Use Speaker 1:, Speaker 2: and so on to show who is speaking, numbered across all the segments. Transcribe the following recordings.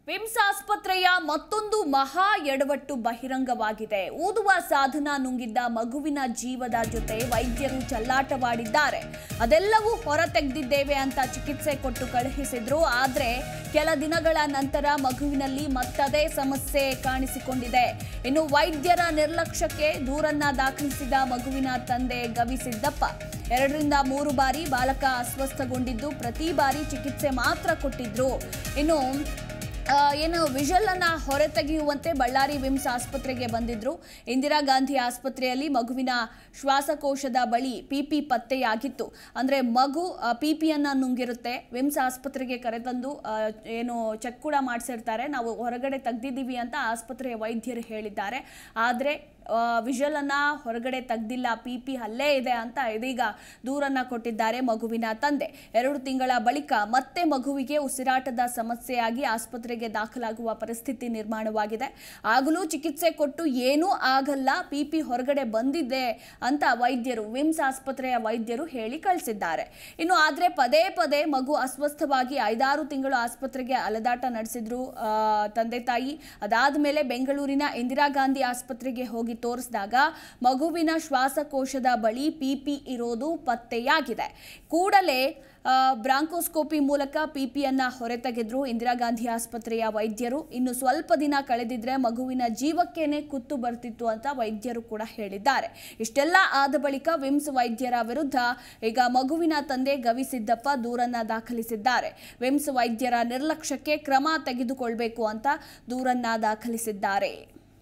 Speaker 1: VIMS ಆಸ್ಪತ್ರೆಯ ಮತ್ತೊಂದು ಮಹಾ ಎಡವಟ್ಟು ಬಹಿರಂಗವಾಗಿದೆ ಊದುವ ಸಾಧನ ನುಂಗಿದ್ದ ಮಗುವಿನ ಜೀವದ ಜೊತೆ ವೈದ್ಯರು ಚಲ್ಲಾಟವಾಡಿದ್ದಾರೆ ಅದೆಲ್ಲವೂ ಹೊರ ತೆಗೆದಿದ್ದೇವೆ ಅಂತ ಚಿಕಿತ್ಸೆ ಕೊಟ್ಟು ಕಳುಹಿಸಿದ್ರು ಆದ್ರೆ ಕೆಲ ದಿನಗಳ ನಂತರ ಮಗುವಿನಲ್ಲಿ ಮತ್ತದೇ ಸಮಸ್ಯೆ ಕಾಣಿಸಿಕೊಂಡಿದೆ ಇನ್ನು ವೈದ್ಯರ ನಿರ್ಲಕ್ಷ್ಯಕ್ಕೆ ದೂರನ್ನ ದಾಖಲಿಸಿದ ಮಗುವಿನ ತಂದೆ ಗವಿಸಿದ್ದಪ್ಪ ಎರಡರಿಂದ ಮೂರು ಬಾರಿ ಬಾಲಕ ಅಸ್ವಸ್ಥಗೊಂಡಿದ್ದು ಪ್ರತಿ ಬಾರಿ ಚಿಕಿತ್ಸೆ ಮಾತ್ರ ಕೊಟ್ಟಿದ್ರು ಇನ್ನು ಆ, ಏನು ವಿಷಲ್ ಅನ್ನ ಹೊರತೆಗೆಯುವಂತೆ ಬಳ್ಳಾರಿ ವಿಮ್ಸ್ ಆಸ್ಪತ್ರೆಗೆ ಬಂದಿದ್ರು ಇಂದಿರಾ ಗಾಂಧಿ ಆಸ್ಪತ್ರೆಯಲ್ಲಿ ಮಗುವಿನ ಶ್ವಾಸಕೋಶದ ಬಳಿ ಪಿಪಿ ಪತ್ತೆಯಾಗಿತ್ತು ಅಂದ್ರೆ ಮಗು ಪಿಪಿಯನ್ನ ನುಂಗಿರುತ್ತೆ ವಿಮ್ಸ್ ಆಸ್ಪತ್ರೆಗೆ ಕರೆತಂದು ಆ, ಏನು ಚೆಕ್ ಕೂಡ ಮಾಡಿಸಿರ್ತಾರೆ ನಾವು ಹೊರಗಡೆ ತೆಗ್ದಿದ್ದೀವಿ ಅಂತ ಆಸ್ಪತ್ರೆಯ ವೈದ್ಯರು ಹೇಳಿದ್ದಾರೆ ಆದರೆ ವಿಷಲ್ ಅನ್ನ ಹೊರಗಡೆ ತೆಗ್ದಿಲ್ಲ ಪಿ ಪಿ ಅಲ್ಲೇ ಇದೆ ಅಂತ ಇದೀಗ ದೂರನ್ನ ಕೊಟ್ಟಿದ್ದಾರೆ ಮಗುವಿನ ತಂದೆ ಎರಡು ತಿಂಗಳ ಬಳಿಕ ಮತ್ತೆ ಮಗುವಿಗೆ ಉಸಿರಾಟದ ಸಮಸ್ಯೆಯಾಗಿ ಆಸ್ಪತ್ರೆಗೆ ದಾಖಲಾಗುವ ಪರಿಸ್ಥಿತಿ ನಿರ್ಮಾಣವಾಗಿದೆ ಆಗಲೂ ಚಿಕಿತ್ಸೆ ಕೊಟ್ಟು ಏನೂ ಆಗಲ್ಲ ಪಿ ಪಿ ಹೊರಗಡೆ ಬಂದಿದೆ ಅಂತ ವೈದ್ಯರು ವಿಮ್ಸ್ ಆಸ್ಪತ್ರೆಯ ವೈದ್ಯರು ಹೇಳಿ ಕಳಿಸಿದ್ದಾರೆ ಇನ್ನು ಆದ್ರೆ ಪದೇ ಪದೇ ಮಗು ಅಸ್ವಸ್ಥವಾಗಿ ಐದಾರು ತಿಂಗಳು ಆಸ್ಪತ್ರೆಗೆ ಅಲೆದಾಟ ನಡೆಸಿದ್ರು ಆ, ತಂದೆ ತಾಯಿ ಅದಾದ ಮೇಲೆ ಬೆಂಗಳೂರಿನ ಇಂದಿರಾ ಗಾಂಧಿ ಆಸ್ಪತ್ರೆಗೆ ಹೋಗಿ ತೋರಿಸಿದಾಗ ಮಗುವಿನ ಶ್ವಾಸಕೋಶದ ಬಳಿ ಪಿಪಿ ಇರೋದು ಪತ್ತೆಯಾಗಿದೆ ಕೂಡಲೇ ಆ, ಬ್ರಾಂಕೋಸ್ಕೋಪಿ ಮೂಲಕ ಪಿಪಿಯನ್ನ ಹೊರತೆಗೆದ್ರು ಇಂದಿರಾ ಗಾಂಧಿ ಆಸ್ಪತ್ರೆಯ ವೈದ್ಯರು ಇನ್ನು ಸ್ವಲ್ಪ ದಿನ ಕಳೆದಿದ್ರೆ ಮಗುವಿನ ಜೀವಕ್ಕೇನೆ ಕುತ್ತು ಬರ್ತಿತ್ತು ಅಂತ ವೈದ್ಯರು ಕೂಡ ಹೇಳಿದ್ದಾರೆ ಇಷ್ಟೆಲ್ಲ ಆದ ಬಳಿಕ ವಿಮ್ಸ್ ವೈದ್ಯರ ವಿರುದ್ಧ ಈಗ ಮಗುವಿನ ತಂದೆ ಗವಿಸಿದ್ದಪ್ಪ ದೂರನ್ನ ದಾಖಲಿಸಿದ್ದಾರೆ ವಿಮ್ಸ್ ವೈದ್ಯರ ನಿರ್ಲಕ್ಷ್ಯಕ್ಕೆ ಕ್ರಮ ತೆಗೆದುಕೊಳ್ಬೇಕು ಅಂತ ದೂರನ್ನ ದಾಖಲಿಸಿದ್ದಾರೆ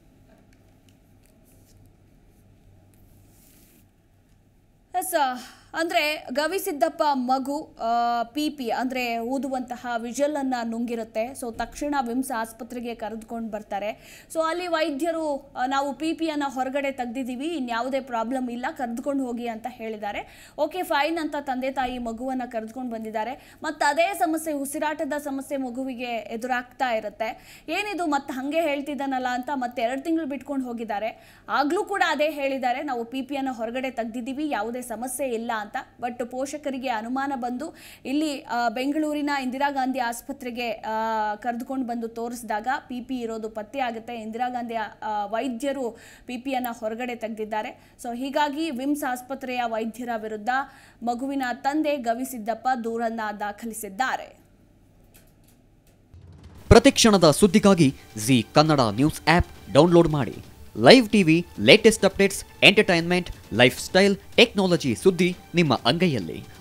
Speaker 1: ಎಸ್ ಅಂದ್ರೆ ಗವಿಸಿದ್ದಪ್ಪ ಮಗು ಪಿ ಪಿ ಅಂದ್ರೆ ಊದುವಂತಹ ವಿಜಲ್ ಅನ್ನ ನುಂಗಿರುತ್ತೆ ಸೊ ತಕ್ಷಣ ವಿಮ್ಸ್ ಆಸ್ಪತ್ರೆಗೆ ಕರೆದುಕೊಂಡು ಬರ್ತಾರೆ ಸೊ ಅಲ್ಲಿ ವೈದ್ಯರು ಆ, ನಾವು ಪಿ ಪಿಯನ್ನ ಹೊರಗಡೆ ತೆಗ್ದಿದ್ದೀವಿ ಇನ್ಯಾವುದೇ ಪ್ರಾಬ್ಲಮ್ ಇಲ್ಲ ಕರೆದುಕೊಂಡು ಹೋಗಿ ಅಂತ ಹೇಳಿದ್ದಾರೆ ಓಕೆ ಫೈನ್ ಅಂತ ತಂದೆ ತಾಯಿ ಮಗುವನ್ನ ಕರೆದುಕೊಂಡು ಬಂದಿದ್ದಾರೆ ಮತ್ತು ಅದೇ ಸಮಸ್ಯೆ ಉಸಿರಾಟದ ಸಮಸ್ಯೆ ಮಗುವಿಗೆ ಎದುರಾಗ್ತಾ ಇರುತ್ತೆ ಏನಿದು ಮತ್ತೆ ಹಾಗೆ ಹೇಳ್ತಿದ್ದಾನಲ್ಲ ಅಂತ ಮತ್ತೆ ಎರಡು ತಿಂಗಳು ಬಿಟ್ಕೊಂಡು ಹೋಗಿದ್ದಾರೆ ಆಗ್ಲೂ ಕೂಡ ಅದೇ ಹೇಳಿದ್ದಾರೆ ನಾವು ಪಿ ಪಿಯನ್ನು ಹೊರಗಡೆ ತೆಗ್ದಿದ್ದೀವಿ ಯಾವುದೇ ಸಮಸ್ಯೆ ಇಲ್ಲ ಅಂತ ಬಟ್ ಪೋಷಕರಿಗೆ ಅನುಮಾನ ಬಂದು ಇಲ್ಲಿ ಆ, ಬೆಂಗಳೂರಿನ ಇಂದಿರಾ ಗಾಂಧಿ ಆಸ್ಪತ್ರೆಗೆ ಕರೆದುಕೊಂಡು ಬಂದು ತೋರಿಸಿದಾಗ ಪಿ ಪಿ ಇರೋದು ಪತ್ತೆ ಆಗುತ್ತೆ ಇಂದಿರಾ ಗಾಂಧಿ ಆ, ವೈದ್ಯರು ಪಿ ಪಿಯನ್ನು ಹೊರಗಡೆ ತೆಗೆದಿದ್ದಾರೆ ಸೊ ಹೀಗಾಗಿ ವಿಮ್ಸ್ ಆಸ್ಪತ್ರೆಯ ವೈದ್ಯರ ವಿರುದ್ಧ ಮಗುವಿನ ತಂದೆ ಗವಿಸಿದ್ದಪ್ಪ ದೂರನ್ನ ದಾಖಲಿಸಿದ್ದಾರೆ
Speaker 2: ಪ್ರತಿಕ್ಷಣದ ಸುದ್ದಿಗಾಗಿ Zee Kannada news app download ಮಾಡಿ live TV latest updates entertainment lifestyle technology ಸುದ್ದಿ ನಿಮ್ಮ ಅಂಗೈಯಲ್ಲಿ